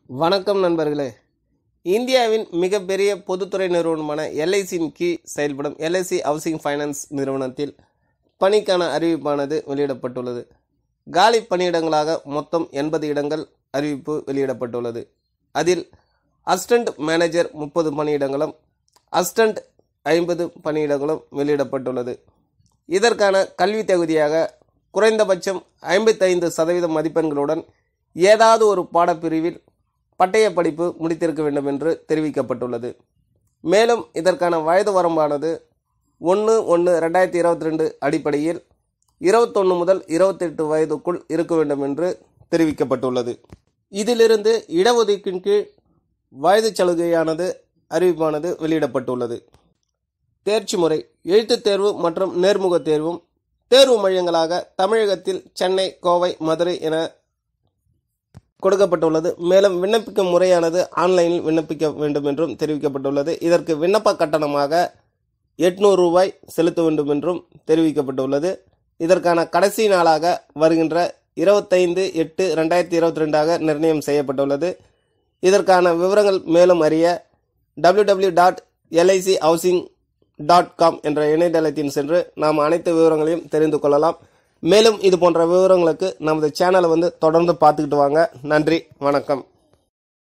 வணக்கம் நண்பர்களே இந்தியாவின் மிகப்பெரிய பொதுத்துறை நிறுவனமான எல்ஐசியின் கீழ் செயல்படும் எல்ஐசி ஹவுசிங் ஃபைனான்ஸ் நிறுவனத்தில் பணிக்கான அறிவிப்பானது வெளியிடப்பட்டுள்ளது காலி பணியிடங்களாக மொத்தம் எண்பது இடங்கள் அறிவிப்பு வெளியிடப்பட்டுள்ளது அதில் அசிஸ்டண்ட் மேனேஜர் முப்பது பணியிடங்களும் அசிஸ்டண்ட் ஐம்பது பணியிடங்களும் வெளியிடப்பட்டுள்ளது இதற்கான கல்வி தகுதியாக குறைந்தபட்சம் ஐம்பத்தைந்து சதவீத மதிப்பெண்களுடன் ஏதாவது ஒரு பாடப்பிரிவில் பட்டய படிப்பு முடித்திருக்க வேண்டும் என்று தெரிவிக்கப்பட்டுள்ளது மேலும் இதற்கான வயது வரம்பானது ஒன்று ஒன்று ரெண்டாயிரத்தி இருபத்தி ரெண்டு அடிப்படையில் இருபத்தொன்று முதல் இருபத்தெட்டு வயதுக்குள் இருக்க வேண்டும் என்று தெரிவிக்கப்பட்டுள்ளது இதிலிருந்து இடஒதுக்கீட்டின் கீழ் வயது சலுகையானது அறிவிப்பானது வெளியிடப்பட்டுள்ளது தேர்ச்சி முறை எழுத்துத் தேர்வு மற்றும் நேர்முகத் தேர்வும் தேர்வு மையங்களாக தமிழகத்தில் சென்னை கோவை மதுரை என கொடுக்கப்பட்டுள்ளது மேலும் விண்ணப்பிக்கும் முறையானது ஆன்லைனில் விண்ணப்பிக்க வேண்டும் என்றும் தெரிவிக்கப்பட்டுள்ளது இதற்கு விண்ணப்ப கட்டணமாக எட்நூறு ரூபாய் செலுத்த வேண்டும் என்றும் தெரிவிக்கப்பட்டுள்ளது இதற்கான கடைசி நாளாக வருகின்ற இருபத்தைந்து எட்டு ரெண்டாயிரத்தி இருபத்தி ரெண்டாக நிர்ணயம் செய்யப்பட்டுள்ளது இதற்கான விவரங்கள் மேலும் அறிய W W dot LIC housing dot com என்ற இணையதளத்தின் சென்று நாம் அனைத்து விவரங்களையும் தெரிந்து கொள்ளலாம் மேலும் இது போன்ற விவரங்களுக்கு நமது சேனலை வந்து தொடர்ந்து பார்த்துக்கிட்டு வாங்க நன்றி வணக்கம்